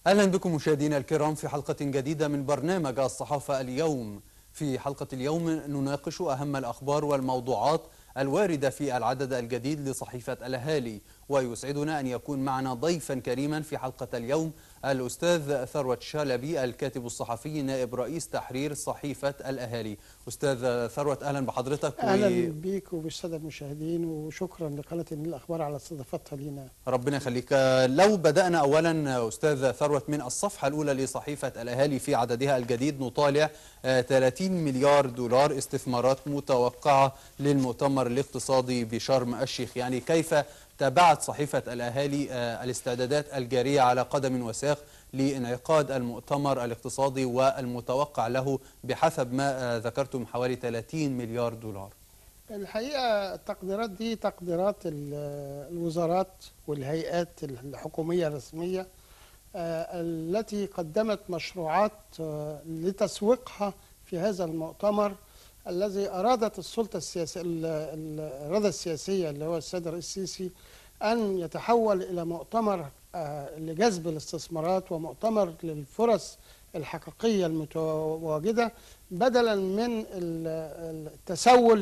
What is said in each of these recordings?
أهلا بكم مشاهدينا الكرام في حلقة جديدة من برنامج الصحافة اليوم في حلقة اليوم نناقش أهم الأخبار والموضوعات الواردة في العدد الجديد لصحيفة الأهالي ويسعدنا أن يكون معنا ضيفا كريما في حلقة اليوم الأستاذ ثروت شلبي الكاتب الصحفي نائب رئيس تحرير صحيفة الأهالي أستاذ ثروت أهلا بحضرتك اهلا بيك وبالساده المشاهدين وشكرا لقناه النيل الاخبار على استضافتها لينا ربنا يخليك لو بدأنا أولا أستاذ ثروت من الصفحة الأولى لصحيفة الأهالي في عددها الجديد نطالع آه، 30 مليار دولار استثمارات متوقعة للمؤتمر الاقتصادي بشرم الشيخ يعني كيف تابعت صحيفة الأهالي آه، الاستعدادات الجارية على قدم وساق لانعقاد المؤتمر الاقتصادي والمتوقع له بحسب ما آه، ذكرتم حوالي 30 مليار دولار الحقيقه التقديرات دي تقديرات ال- الوزارات والهيئات الحكوميه الرسميه آه، التي قدمت مشروعات آه، لتسويقها في هذا المؤتمر الذي ارادت السلطه السياسيه ال- ال- الاراده السياسيه اللي هو السيد الرئيس السيسي ان يتحول الى مؤتمر آه، لجذب الاستثمارات ومؤتمر للفرص الحقيقيه المتواجده بدلا من ال- التسول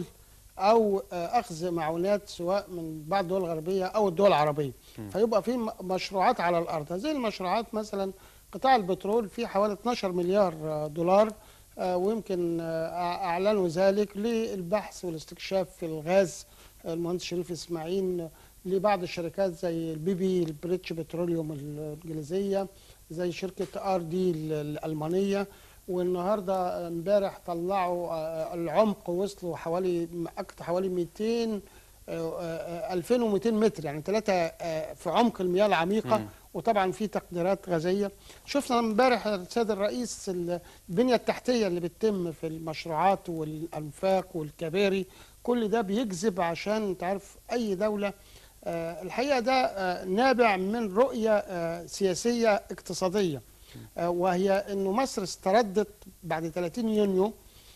او آه، اخذ معونات سواء من بعض الدول الغربيه او الدول العربيه فيبقى في م- مشروعات على الارض هذه المشروعات مثلا قطاع البترول فيه حوالي 12 مليار آه، دولار آه، ويمكن آه، اعلنوا ذلك للبحث والاستكشاف في الغاز آه، المهندس شريف اسماعيل آه، لبعض الشركات زي البي بي البريتش بتروليوم الانجليزيه زي شركه ار دي الالمانيه والنهارده امبارح طلعوا آه، العمق وصلوا حوالي اكتر حوالي 200 آه، آه، 2200 متر يعني ثلاثه في عمق المياه العميقه مم. وطبعا في تقديرات غازيه شفنا امبارح السيد الرئيس البنيه التحتيه اللي بتتم في المشروعات والانفاق والكباري كل ده بيجذب عشان انت عارف اي دوله آه، الحقيقه ده آه، نابع من رؤيه آه، سياسيه اقتصاديه آه، وهي انه مصر استردت بعد 30 يونيو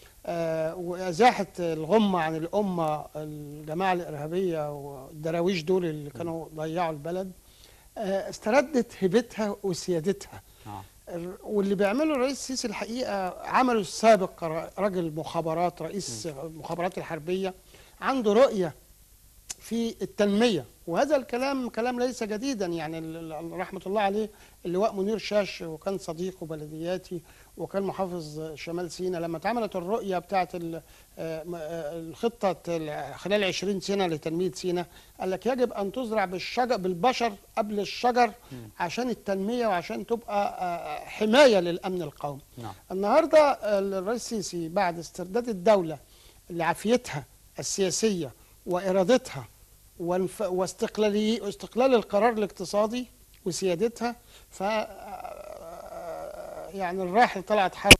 آه، وازاحه الغمه عن الامه الجماعه الارهابيه والدراويش دول اللي كانوا ضيعوا البلد آه، استردت هيبتها وسيادتها آه. الر- واللي بيعمله الرئيس السيسي الحقيقه عمله السابق ر- راجل مخابرات رئيس المخابرات الحربيه عنده رؤيه في التنميه وهذا الكلام كلام ليس جديدا يعني ال- ال- رحمه الله عليه اللواء منير شاش وكان صديق بلدياتي وكان محافظ شمال سيناء لما اتعملت الرؤيه بتاعه ال- آه، م- آه، الخطه ال- خلال 20 سنه لتنميه سيناء قال لك يجب ان تزرع بالشجر بالبشر قبل الشجر عشان التنميه وعشان تبقى آه، حمايه للامن القومي نعم النهارده الرئيس السيسي بعد استرداد الدوله لعافيتها السياسيه وارادتها وانف- واستقلالي واستقلال القرار الاقتصادي وسيادتها ف يعني الراحل طلعت حرب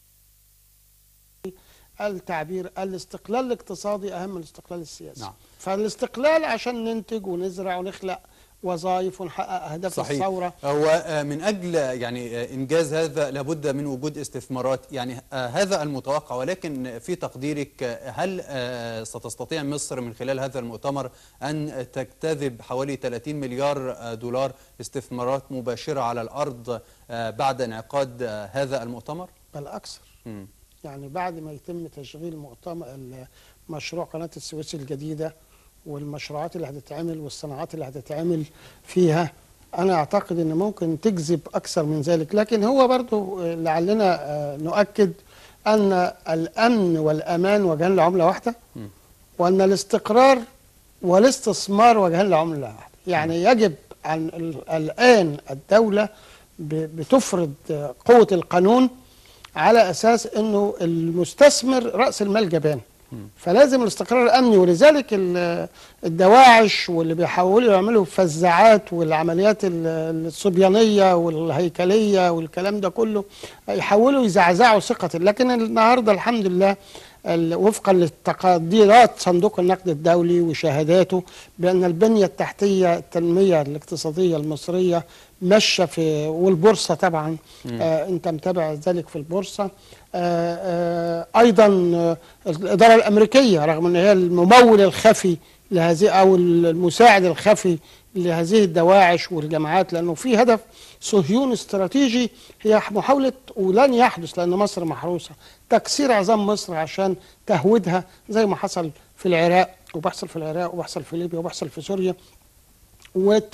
التعبير الاستقلال الاقتصادي اهم من الاستقلال السياسي نعم. فالاستقلال عشان ننتج ونزرع ونخلق وظائف ونحقق اهداف صحيح الثوره هو آه، من أجل يعني آه، إنجاز هذا لابد من وجود استثمارات يعني آه، هذا المتوقع ولكن في تقديرك آه، هل آه، ستستطيع مصر من خلال هذا المؤتمر أن تجتذب حوالي 30 مليار آه، دولار استثمارات مباشرة على الأرض آه، بعد انعقاد آه، هذا المؤتمر؟ بل اكثر مم. يعني بعد ما يتم تشغيل مؤتمر مشروع قناة السويس الجديدة والمشروعات اللي هتتعمل والصناعات اللي هتتعمل فيها أنا أعتقد أن ممكن تجذب أكثر من ذلك لكن هو برضو لعلنا آه، نؤكد أن الأمن والأمان وجهان لعملة واحدة مم. وأن الاستقرار والاستثمار وجهان لعملة واحدة يعني يجب أن ال- الآن الدولة ب- بتفرض آه، قوة القانون على اساس انه المستثمر راس المال جبان فلازم الاستقرار الامني ولذلك ال- الدواعش واللي بيحاولوا يعملوا فزاعات والعمليات ال- الصبيانيه والهيكليه والكلام ده كله يحاولوا يزعزعوا ثقه لكن النهارده الحمد لله ال- وفقا لتقديرات صندوق النقد الدولي وشهاداته بان البنيه التحتيه التنميه الاقتصاديه المصريه ماشيه في والبورصه طبعا آه انت متابع ذلك في البورصه آه آه ايضا آه الاداره الامريكيه رغم ان هي الممول الخفي لهذه او المساعد الخفي لهذه الدواعش والجماعات لانه في هدف صهيوني استراتيجي هي محاوله ولن يحدث لان مصر محروسه تكسير عظام مصر عشان تهويدها زي ما حصل في العراق وبيحصل في العراق وبيحصل في ليبيا وبيحصل في سوريا والتع...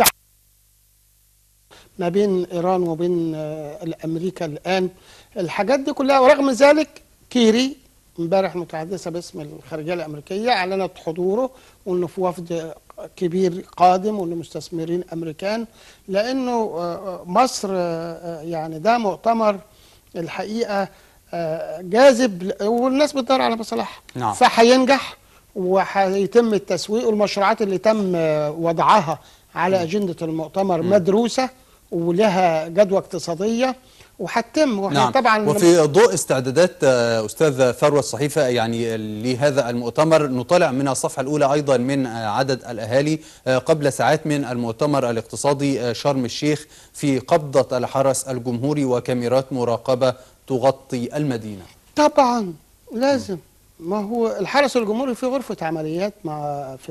ما بين ايران وبين آه، امريكا الان الحاجات دي كلها ورغم ذلك كيري امبارح متحدثه باسم الخارجيه الامريكيه اعلنت حضوره وانه في وفد كبير قادم وانه مستثمرين امريكان لانه آه، آه، مصر آه، يعني ده مؤتمر الحقيقه آه، جاذب ل- والناس بتدور على مصالحها نعم. فهينجح وهيتم التسويق والمشروعات اللي تم آه، وضعها على اجنده المؤتمر مدروسه ولها جدوى اقتصاديه وهتتم واحنا نعم طبعا وفي ضوء استعدادات آه، أستاذ ثروة الصحيفة يعني لهذا المؤتمر نطلع من الصفحة الأولى أيضا من آه، عدد الأهالي آه، قبل ساعات من المؤتمر الاقتصادي آه، شرم الشيخ في قبضة الحرس الجمهوري وكاميرات مراقبة تغطي المدينة طبعا لازم ما هو الحرس الجمهوري في غرفة عمليات مع في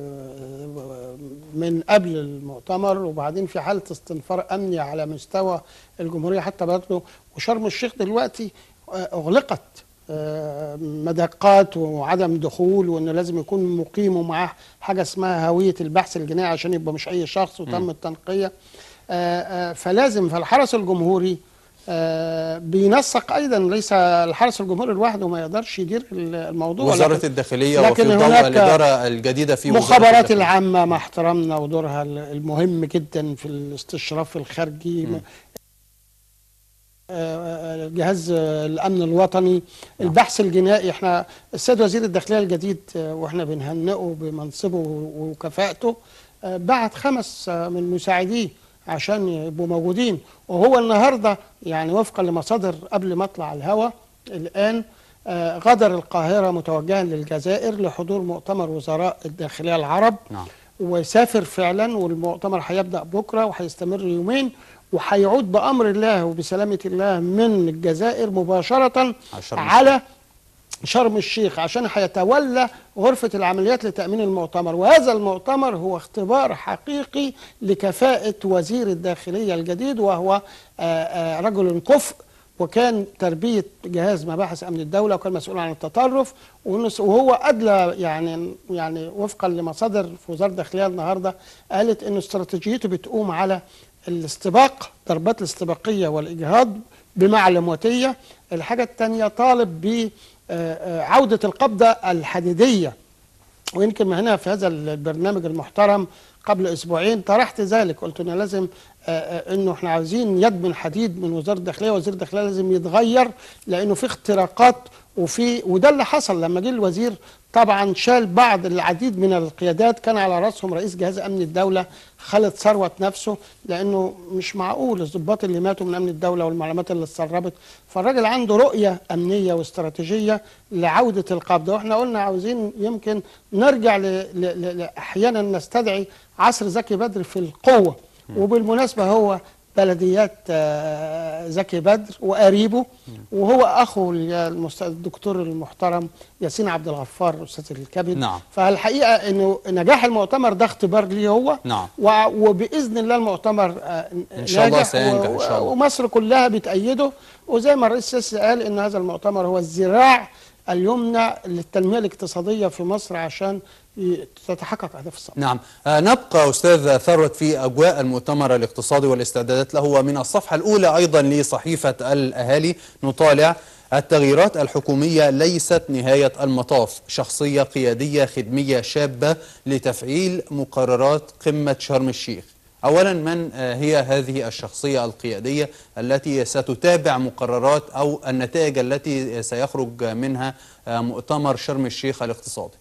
من قبل المؤتمر وبعدين في حالة استنفار أمني على مستوى الجمهورية حتى برضه وشرم الشيخ دلوقتي آه، أغلقت آه، مدقات وعدم دخول وانه لازم يكون مقيم ومعاه حاجه اسمها هويه البحث الجنائي عشان يبقى مش اي شخص وتم التنقيه آه، آه، فلازم فالحرس الجمهوري آه، بينسق ايضا ليس الحرس الجمهوري لوحده ما يقدرش يدير الموضوع وزارة لكن الداخلية لكن وفي ضوء هناك الإدارة الجديدة في وزارة مخابرات الداخلية. العامة مع احترامنا ودورها المهم جدا في الاستشراف الخارجي آه، جهاز الامن الوطني البحث الجنائي احنا السيد وزير الداخليه الجديد آه، واحنا بنهنئه بمنصبه وكفاءته آه، بعت خمس آه، من مساعديه عشان يبقوا موجودين وهو النهارده يعني وفقا لمصادر قبل ما اطلع الهوا الان آه، غادر القاهره متوجها للجزائر لحضور مؤتمر وزراء الداخليه العرب نعم وسافر فعلا والمؤتمر هيبدا بكره وهيستمر يومين وهيعود بامر الله وبسلامه الله من الجزائر مباشره على شرم على شرم الشيخ عشان هيتولى غرفة العمليات لتأمين المؤتمر وهذا المؤتمر هو اختبار حقيقي لكفاءة وزير الداخلية الجديد وهو آه، آه، رجل كفء وكان تربية جهاز مباحث أمن الدولة وكان مسؤول عن التطرف ونس- وهو أدلى يعني يعني وفقا لمصادر في وزارة الداخلية النهاردة قالت إن استراتيجيته بتقوم على الاستباق ضربات الاستباقية والإجهاض بمعلوماتية الحاجة الثانية طالب ب آه، آه، عودة القبضة الحديدية ويمكن من هنا في هذا البرنامج المحترم قبل اسبوعين طرحت ذلك قلت ان لازم آه، آه، انه احنا عايزين يد من حديد من وزاره الداخليه وزير الداخليه لازم يتغير لانه في اختراقات وفي وده اللي حصل لما جه الوزير طبعا شال بعض العديد من القيادات كان على راسهم رئيس جهاز امن الدوله خالد ثروت نفسه لانه مش معقول الضباط اللي ماتوا من امن الدوله والمعلومات اللي اتسربت فالراجل عنده رؤيه امنيه واستراتيجيه لعوده القبضه واحنا قلنا عاوزين يمكن نرجع ل... ل... ل... ل- احيانا نستدعي عصر زكي بدر في القوه وبالمناسبه هو بلديات آه، زكي بدر وقريبه وهو اخو المست- الدكتور المحترم ياسين عبد الغفار استاذ الكبد نعم. فالحقيقه انه نجاح المؤتمر ده اختبار ليه هو نعم. و- وباذن الله المؤتمر آه، إن شاء الله ناجح سينجح و- إن شاء الله. ومصر كلها بتأيده وزي ما الرئيس السيسي قال ان هذا المؤتمر هو الذراع اليمنى للتنميه الاقتصاديه في مصر عشان ي- تتحقق اهداف الصالح نعم آه، نبقى أستاذ ثروت في أجواء المؤتمر الاقتصادي والاستعدادات له ومن الصفحة الأولى أيضا لصحيفة الأهالي نطالع التغييرات الحكومية ليست نهاية المطاف شخصية قيادية خدمية شابة لتفعيل مقررات قمة شرم الشيخ أولا من آه، هي هذه الشخصية القيادية التي ستتابع مقررات أو النتائج التي سيخرج منها آه، مؤتمر شرم الشيخ الاقتصادي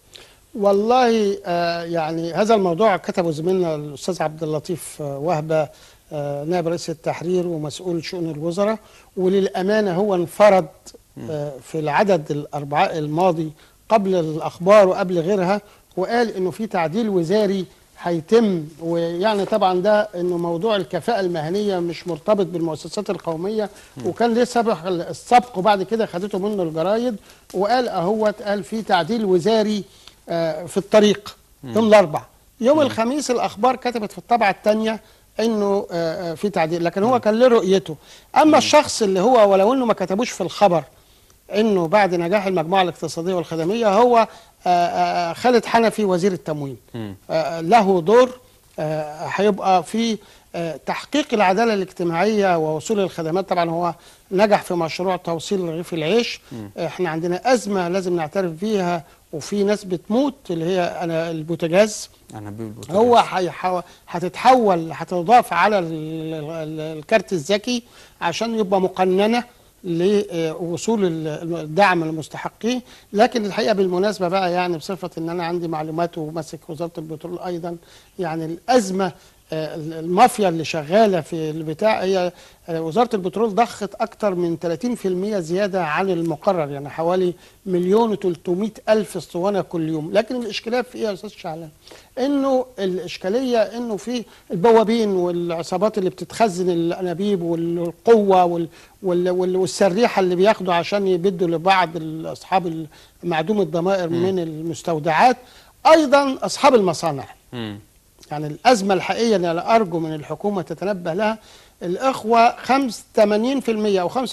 والله آه، يعني هذا الموضوع كتبه زميلنا الاستاذ عبد اللطيف آه، وهبه آه، نائب رئيس التحرير ومسؤول شؤون الوزراء وللامانه هو انفرد آه، في العدد الاربعاء الماضي قبل الاخبار وقبل غيرها وقال انه في تعديل وزاري هيتم ويعني طبعا ده انه موضوع الكفاءه المهنيه مش مرتبط بالمؤسسات القوميه وكان ليه سبق السبق وبعد كده خدته منه الجرايد وقال اهوت قال في تعديل وزاري آه، في الطريق يوم الاربعاء يوم الخميس الاخبار كتبت في الطبعه الثانيه انه آه، آه، في تعديل لكن هو كان له رؤيته اما الشخص اللي هو ولو انه ما كتبوش في الخبر انه بعد نجاح المجموعه الاقتصاديه والخدميه هو آه، آه، خالد حنفي وزير التموين آه، له دور آه، هيبقى في آه، تحقيق العداله الاجتماعيه ووصول الخدمات طبعا هو نجح في مشروع توصيل رغيف العيش احنا عندنا ازمه لازم نعترف بيها وفي ناس بتموت اللي هي انا البوتاجاز انا بالبوتاجاز. هو هيحو- هتتحول هتضاف على ال- ال- الكارت الذكي عشان يبقى مقننه لوصول ال- الدعم للمستحقين لكن الحقيقه بالمناسبه بقى يعني بصفه ان انا عندي معلومات وماسك وزاره البترول ايضا يعني الازمه آه، المافيا اللي شغاله في البتاع هي آه، وزاره البترول ضخت اكتر من 30% زياده عن المقرر يعني حوالي مليون و300 الف اسطوانه كل يوم لكن الاشكاليه في ايه يا استاذ شعلان انه الاشكاليه انه في البوابين والعصابات اللي بتتخزن الانابيب والقوه وال وال وال والسريحه اللي بياخدوا عشان يبدوا لبعض اصحاب معدوم الضمائر من المستودعات ايضا اصحاب المصانع مم. يعني الأزمة الحقيقية اللي أنا أرجو من الحكومة تتنبه لها الإخوة خمس 80% أو 85%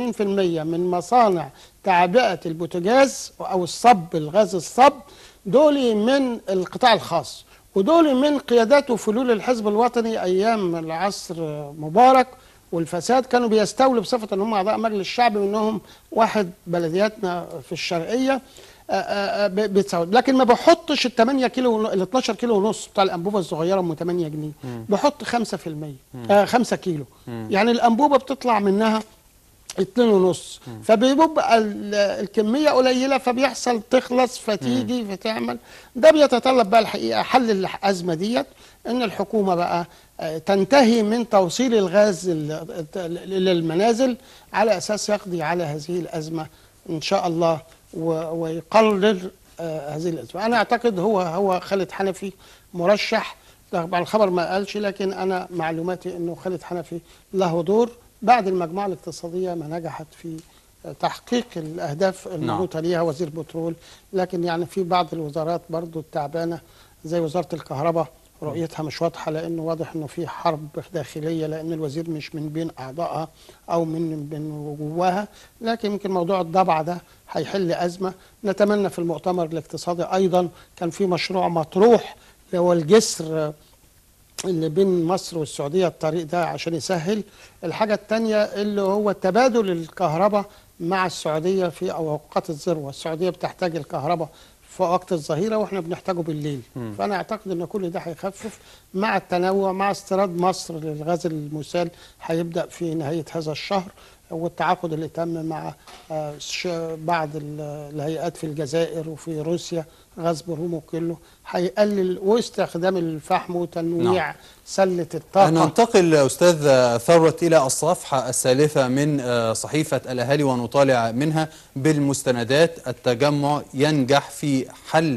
من مصانع تعبئة البوتاجاز أو الصب الغاز الصب دول من القطاع الخاص ودول من قيادات وفلول الحزب الوطني أيام العصر مبارك والفساد كانوا بيستولوا بصفة أن هم أعضاء مجلس الشعب منهم واحد بلدياتنا في الشرقية آه، آه، آه، ب- بتساوي لكن ما بحطش ال 8 كيلو ون- ال 12 كيلو ونص بتاع الانبوبه الصغيره ام 8 جنيه بحط 5% آه 5 كيلو يعني الانبوبه بتطلع منها اتنين ونص فبيبقى ال- الكمية قليلة فبيحصل تخلص فتيجي فتعمل ده بيتطلب بقى الحقيقة حل الأزمة ديت إن الحكومة بقى آه، تنتهي من توصيل الغاز ال- ال- للمنازل على أساس يقضي على هذه الأزمة إن شاء الله و- ويقلل آه، هذه الأزمة أنا أعتقد هو هو خالد حنفي مرشح طبعا الخبر ما قالش لكن أنا معلوماتي إنه خالد حنفي له دور بعد المجموعة الاقتصادية ما نجحت في تحقيق الأهداف المنوطة ليها وزير بترول لكن يعني في بعض الوزارات برضو التعبانة زي وزارة الكهرباء رؤيتها مش واضحة لأنه واضح أنه في حرب داخلية لأن الوزير مش من بين أعضائها أو من من جواها لكن يمكن موضوع الضبع ده هيحل أزمة نتمنى في المؤتمر الاقتصادي أيضا كان في مشروع مطروح اللي هو الجسر اللي بين مصر والسعودية الطريق ده عشان يسهل الحاجة التانية اللي هو تبادل الكهرباء مع السعودية في أوقات الذروة السعودية بتحتاج الكهرباء في وقت الظهيرة واحنا بنحتاجه بالليل فأنا أعتقد أن كل ده هيخفف مع التنوع مع استيراد مصر للغاز المسال هيبدأ في نهاية هذا الشهر والتعاقد اللي تم مع آه، ش- بعض ال- الهيئات في الجزائر وفي روسيا غاز برومو كله هيقلل واستخدام الفحم وتنويع نعم. سلة الطاقة ننتقل أستاذ ثروت إلى الصفحة الثالثة من آه، صحيفة الأهالي ونطالع منها بالمستندات التجمع ينجح في حل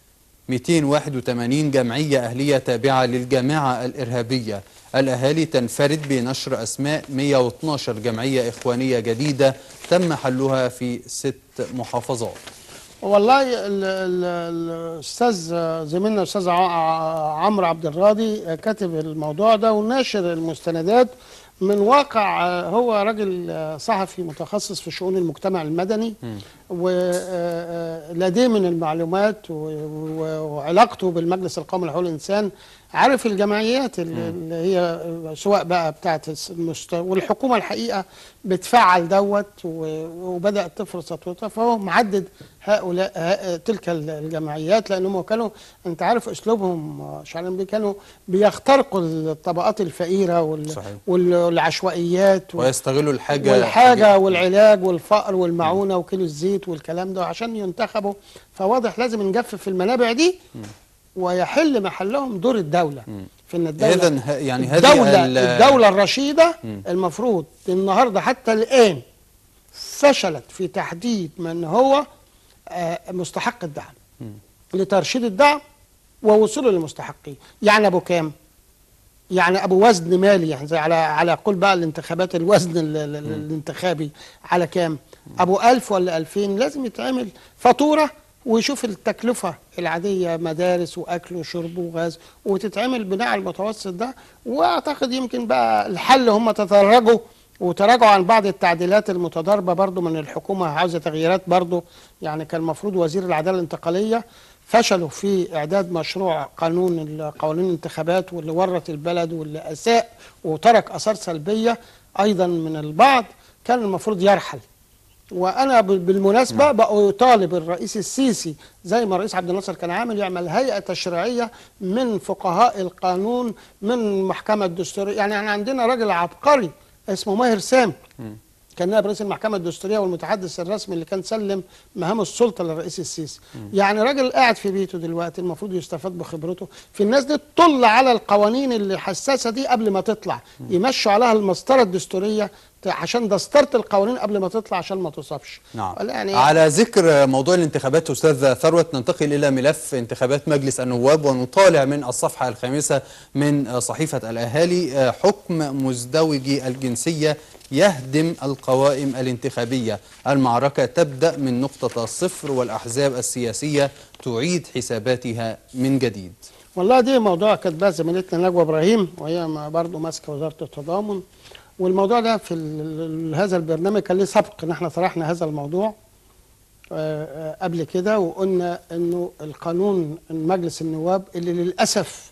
281 جمعية أهلية تابعة للجامعة الإرهابية الأهالي تنفرد بنشر أسماء 112 جمعية إخوانية جديدة تم حلها في ست محافظات والله ال- ال- الاستاذ زميلنا الاستاذ ع- عمرو عبد الراضي كاتب الموضوع ده وناشر المستندات من واقع هو راجل صحفي متخصص في شؤون المجتمع المدني ولديه من المعلومات و- و- وعلاقته بالمجلس القومي لحقوق الانسان عارف الجمعيات اللي اللي هي سواء بقى بتاعت المست... والحكومه الحقيقه بتفعل دوت و- وبدات تفرض سطوتها فهو معدد هؤلاء ه- تلك الجمعيات لانهم كانوا انت عارف اسلوبهم آه، شعرين بيه كانوا بيخترقوا الطبقات الفقيره وال... صحيح. وال- والعشوائيات وال... ويستغلوا الحاجة والحاجة والعلاج والفقر والمعونة وكيلو الزيت والكلام ده عشان ينتخبوا فواضح لازم نجفف المنابع دي ويحل محلهم دور الدولة في ان الدولة إذن ه- يعني هذه الدولة ال- الدولة الرشيدة المفروض النهاردة حتى الآن فشلت في تحديد من هو آه، مستحق الدعم لترشيد الدعم ووصوله للمستحقين يعني أبو كام يعني ابو وزن مالي يعني زي على على قول بقى الانتخابات الوزن ال- ال- ال- الانتخابي على كام ابو ألف ولا ألفين لازم يتعمل فاتوره ويشوف التكلفه العاديه مدارس واكل وشرب وغاز وتتعمل بناء على المتوسط ده واعتقد يمكن بقى الحل هم تدرجوا وتراجعوا عن بعض التعديلات المتضاربه برضو من الحكومه عاوزه تغييرات برضو يعني كان المفروض وزير العداله الانتقاليه فشلوا في اعداد مشروع قانون قوانين الانتخابات واللي ورط البلد واللي اساء وترك اثار سلبيه ايضا من البعض كان المفروض يرحل وانا ب- بالمناسبه بقوا يطالب الرئيس السيسي زي ما الرئيس عبد الناصر كان عامل يعمل هيئه تشريعيه من فقهاء القانون من المحكمه الدستوريه يعني احنا عندنا راجل عبقري اسمه ماهر سامي كان نائب رئيس المحكمة الدستورية والمتحدث الرسمي اللي كان سلم مهام السلطة للرئيس السيسي يعني راجل قاعد في بيته دلوقتي المفروض يستفاد بخبرته في الناس دي تطل على القوانين اللي حساسة دي قبل ما تطلع يمشوا عليها المسطرة الدستورية ت- عشان دسترة القوانين قبل ما تطلع عشان ما تصابش نعم يعني على ذكر موضوع الانتخابات أستاذ ثروت ننتقل إلى ملف انتخابات مجلس النواب ونطالع من الصفحة الخامسة من صحيفة الأهالي حكم مزدوجي الجنسية يهدم القوائم الانتخابية المعركة تبدأ من نقطة الصفر والأحزاب السياسية تعيد حساباتها من جديد والله دي موضوع كاتباه زميلتنا نجوى ابراهيم وهي ما- برضه ماسكه وزاره التضامن والموضوع ده في ال- ال- هذا البرنامج كان ليه سبق ان احنا طرحنا هذا الموضوع آه، آه، قبل كده وقلنا انه القانون مجلس النواب اللي للاسف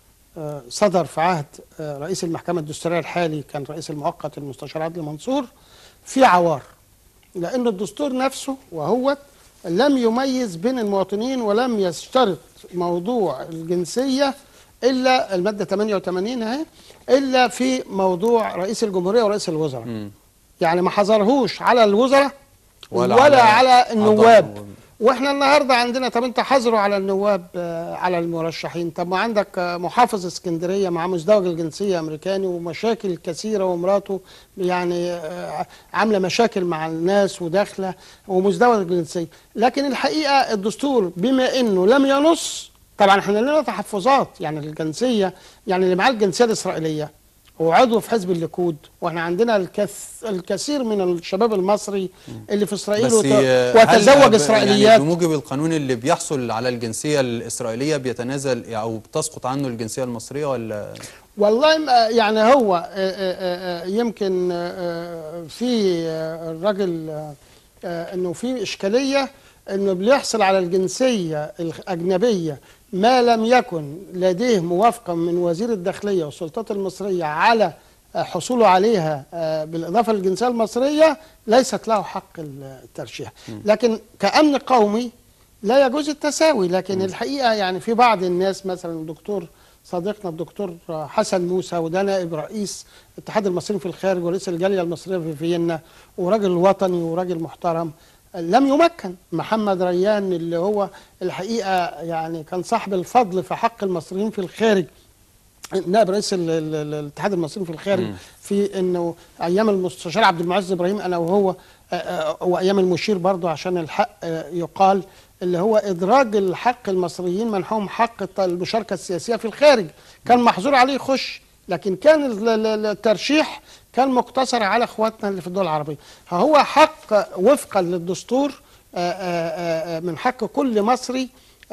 آه، صدر في عهد آه، رئيس المحكمه الدستوريه الحالي كان رئيس المؤقت المستشار عدلي منصور في عوار لأن الدستور نفسه وهو لم يميز بين المواطنين ولم يشترط موضوع الجنسية إلا المادة 88 اهي إلا في موضوع رئيس الجمهورية ورئيس الوزراء مم. يعني ما حظرهوش على الوزراء ولا ولا, ولا على على, النواب أعضاء. واحنا النهارده عندنا طب انت حظره على النواب آه، على المرشحين طب ما عندك آه، محافظ اسكندريه مع مزدوج الجنسيه امريكاني ومشاكل كثيره ومراته يعني آه، عامله مشاكل مع الناس وداخله ومزدوج الجنسيه لكن الحقيقه الدستور بما انه لم ينص طبعا احنا لنا تحفظات يعني الجنسيه يعني اللي معاه الجنسيه الاسرائيليه وعضو في حزب الليكود واحنا عندنا الكث الكثير من الشباب المصري اللي في اسرائيل بس وت... آه، هل وتزوج ب- اسرائيليات يعني بموجب القانون اللي بيحصل على الجنسية الإسرائيلية بيتنازل أو بتسقط عنه الجنسية المصرية ولا والله ما- يعني هو آه، آه، آه، يمكن آه، في آه، الراجل آه، آه، انه في اشكاليه انه بيحصل على الجنسيه الاجنبيه ما لم يكن لديه موافقه من وزير الداخليه والسلطات المصريه على آه، حصوله عليها آه، بالاضافه للجنسيه المصريه ليست له حق الترشيح لكن كامن قومي لا يجوز التساوي لكن الحقيقه يعني في بعض الناس مثلا الدكتور صديقنا الدكتور حسن موسى وده نائب رئيس اتحاد المصريين في الخارج ورئيس الجاليه المصريه في فيينا وراجل وطني وراجل محترم لم يمكن محمد ريان اللي هو الحقيقه يعني كان صاحب الفضل في حق المصريين في الخارج نائب رئيس ال- ال- ال- الاتحاد المصري في الخارج في انه ايام المستشار عبد المعز ابراهيم انا وهو آه، آه، وايام المشير برضو عشان الحق آه، يقال اللي هو ادراج الحق المصريين منحهم حق الت- المشاركه السياسيه في الخارج كان محظور عليه يخش لكن كان ال- ال- ال- الترشيح كان مقتصر على اخواتنا اللي في الدول العربيه فهو حق وفقا للدستور آه، آه، آه، من حق كل مصري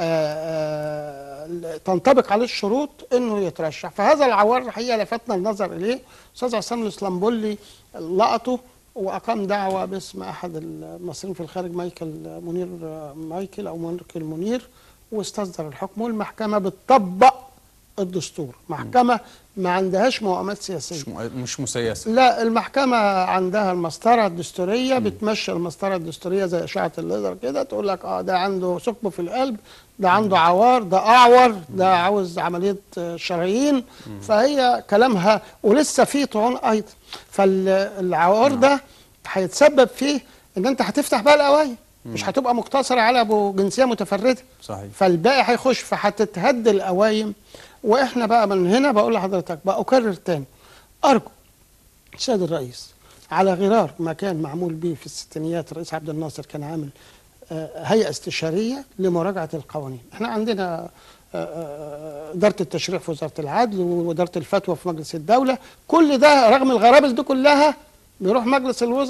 آه، آه، تنطبق عليه الشروط انه يترشح فهذا العوار الحقيقه لفتنا النظر اليه استاذ عصام الاسلامبولي لقطه واقام دعوه باسم احد المصريين في الخارج مايكل منير مايكل او مايكل منير واستصدر الحكم والمحكمه بتطبق الدستور محكمه ما عندهاش موائمات سياسيه مش م- مش مسيسة لا المحكمة عندها المسطرة الدستورية بتمشي المسطرة الدستورية زي أشعة الليزر كده تقول لك اه ده عنده ثقب في القلب ده عنده عوار ده أعور ده عاوز عملية آه، شرايين فهي كلامها ولسه في طعون أيضا فالعوار ده هيتسبب فيه إن أنت هتفتح بقى القوايم مش هتبقى مقتصرة على أبو جنسية متفردة صحيح فالباقي هيخش فهتتهد القوايم واحنا بقى من هنا بقول لحضرتك بقى اكرر تاني ارجو سيد الرئيس على غرار ما كان معمول به في الستينيات الرئيس عبد الناصر كان عامل آه، هيئه استشاريه لمراجعه القوانين احنا عندنا آه، آه، اداره التشريع في وزاره العدل واداره الفتوى في مجلس الدوله كل ده رغم الغرابل دي كلها بيروح مجلس الوزراء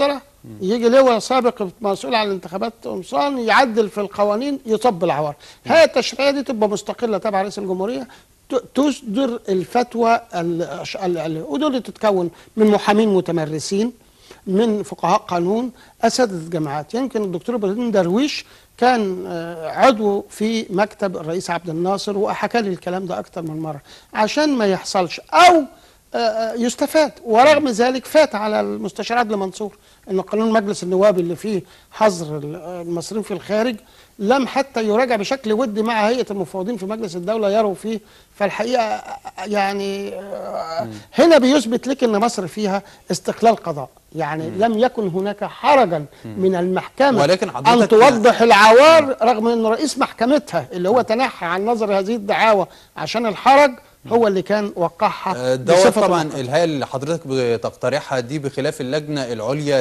يجي لواء سابق مسؤول عن الانتخابات قمصان يعدل في القوانين يصب العوار الهيئه التشريعيه دي تبقى مستقله تبع رئيس الجمهوريه ت- تصدر الفتوى ال- ال- ال- ودول تتكون من محامين متمرسين من فقهاء قانون اساتذه جامعات يمكن الدكتور ابراهيم درويش كان آه، عضو في مكتب الرئيس عبد الناصر وحكى لي الكلام ده اكتر من مره عشان ما يحصلش او آه، آه، يستفاد ورغم ذلك فات على المستشار عدلي منصور ان قانون مجلس النواب اللي فيه حظر ال- المصريين في الخارج لم حتى يراجع بشكل ودي مع هيئه المفوضين في مجلس الدوله يروا فيه فالحقيقه آه، يعني آه، هنا بيثبت لك ان مصر فيها استقلال قضاء يعني لم يكن هناك حرجا من المحكمه ولكن ان حضرتك- توضح العوار رغم ان رئيس محكمتها اللي هو تنحى عن نظر هذه الدعاوى عشان الحرج هو اللي كان وقعها آه، دوت بصفة طبعا محكمة. الهيئه اللي حضرتك بتقترحها دي بخلاف اللجنه العليا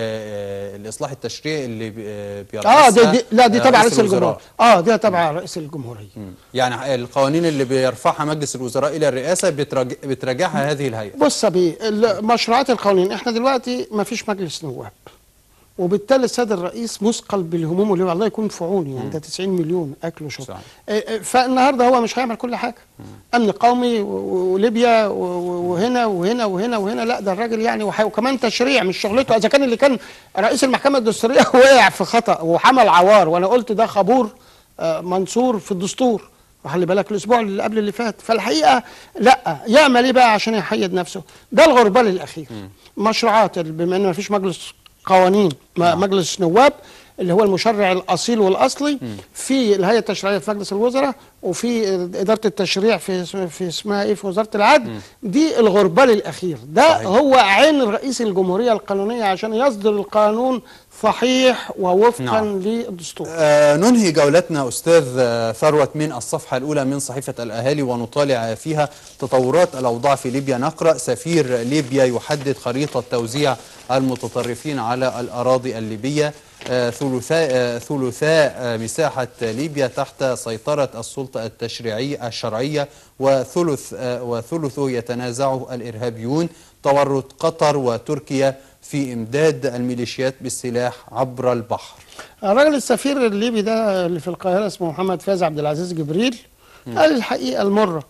للاصلاح التشريعي اللي بي- آه، اه دي, بيرأسها دي لا دي آه، تبع رئيس رئيس الجمهوريه الوزراء. اه دي تبع رئيس الجمهوريه مم. يعني القوانين اللي بيرفعها مجلس الوزراء الى الرئاسه بتراج- بتراجعها هذه الهيئه بص يا بيه ال- مشروعات القوانين احنا دلوقتي ما فيش مجلس نواب وبالتالي السيد الرئيس مثقل بالهموم واللي الله يكون في عونه يعني ده 90 مليون اكل وشرب صحيح. آه، آه، فالنهارده هو مش هيعمل كل حاجه امن قومي و- و- وليبيا و- و- وهنا وهنا وهنا وهنا لا ده الراجل يعني وح- وكمان تشريع مش شغلته اذا كان اللي كان رئيس المحكمه الدستوريه وقع في خطا وحمل عوار وانا قلت ده خبور آه، منصور في الدستور وخلي بالك الاسبوع اللي قبل اللي فات فالحقيقه لا يعمل ايه بقى عشان يحيد نفسه ده الغربال الاخير مشروعات ال- بما ان ما فيش مجلس قوانين م- مجلس نواب اللي هو المشرع الاصيل والاصلي في الهيئه التشريعيه في مجلس الوزراء وفي اداره التشريع في اسم- في اسمها ايه في وزاره العدل دي الغربال الاخير ده صحيح. هو عين رئيس الجمهوريه القانونيه عشان يصدر القانون صحيح ووفقا نعم. للدستور آه، ننهي جولتنا أستاذ آه، ثروت من الصفحة الأولى من صحيفة الأهالي ونطالع فيها تطورات الأوضاع في ليبيا نقرأ سفير ليبيا يحدد خريطة توزيع المتطرفين على الأراضي الليبية آه، ثلثاء آه، ثلثاء آه، مساحة ليبيا تحت سيطرة السلطة التشريعية الشرعية وثلث آه، وثلثه يتنازعه الإرهابيون تورط قطر وتركيا في إمداد الميليشيات بالسلاح عبر البحر الراجل السفير الليبي ده اللي في القاهره اسمه محمد فايز عبد العزيز جبريل قال الحقيقه المره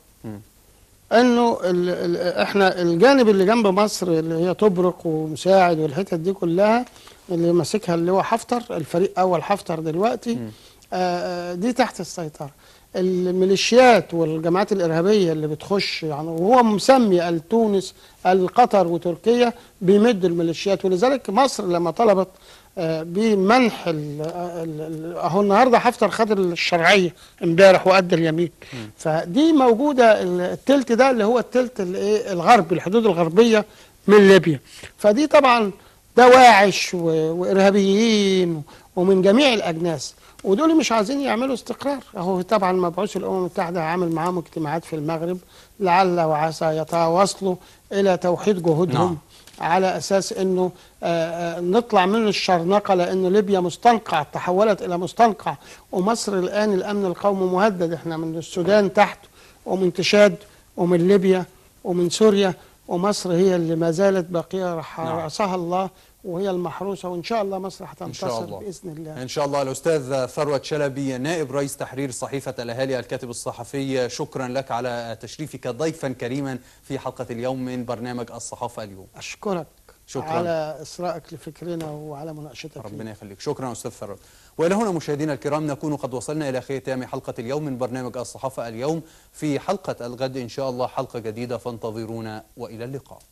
انه ال ال احنا الجانب اللي جنب مصر اللي هي طبرق ومساعد والحتت دي كلها اللي ماسكها اللي هو حفتر الفريق اول حفتر دلوقتي آه دي تحت السيطره الميليشيات والجماعات الارهابيه اللي بتخش يعني وهو مسمي التونس القطر وتركيا بيمد الميليشيات ولذلك مصر لما طلبت آه، بمنح ال- ال- ال- اهو النهارده حفتر خد الشرعيه امبارح وادى اليمين فدي موجوده ال- التلت ده اللي هو التلت الايه الغربي الحدود الغربيه من ليبيا فدي طبعا دواعش و- وارهابيين ومن جميع الاجناس ودول مش عايزين يعملوا استقرار اهو طبعا مبعوث الامم المتحده عامل معاهم اجتماعات في المغرب لعل وعسى يتواصلوا الى توحيد جهودهم نعم. على اساس انه آه، آه، نطلع من الشرنقه لانه ليبيا مستنقع تحولت الى مستنقع ومصر الان الامن القومي مهدد احنا من السودان تحت ومن تشاد ومن ليبيا ومن سوريا ومصر هي اللي ما زالت باقيه رح- نعم. رأسها الله وهي المحروسه وان شاء الله مصر إن شاء هتنتصر الله. باذن الله إن شاء الله الأستاذ ثروت شلبي نائب رئيس تحرير صحيفة الأهالي الكاتب الصحفي شكرا لك على تشريفك ضيفا كريما في حلقة اليوم من برنامج الصحافة اليوم اشكرك شكراً. على اصرائك لفكرنا وعلى مناقشتك ليه. ربنا يخليك شكرا أستاذ ثروت وإلى هنا مشاهدينا الكرام نكون قد وصلنا إلى ختام حلقة اليوم من برنامج الصحافة اليوم في حلقة الغد إن شاء الله حلقة جديدة فانتظرونا وإلى اللقاء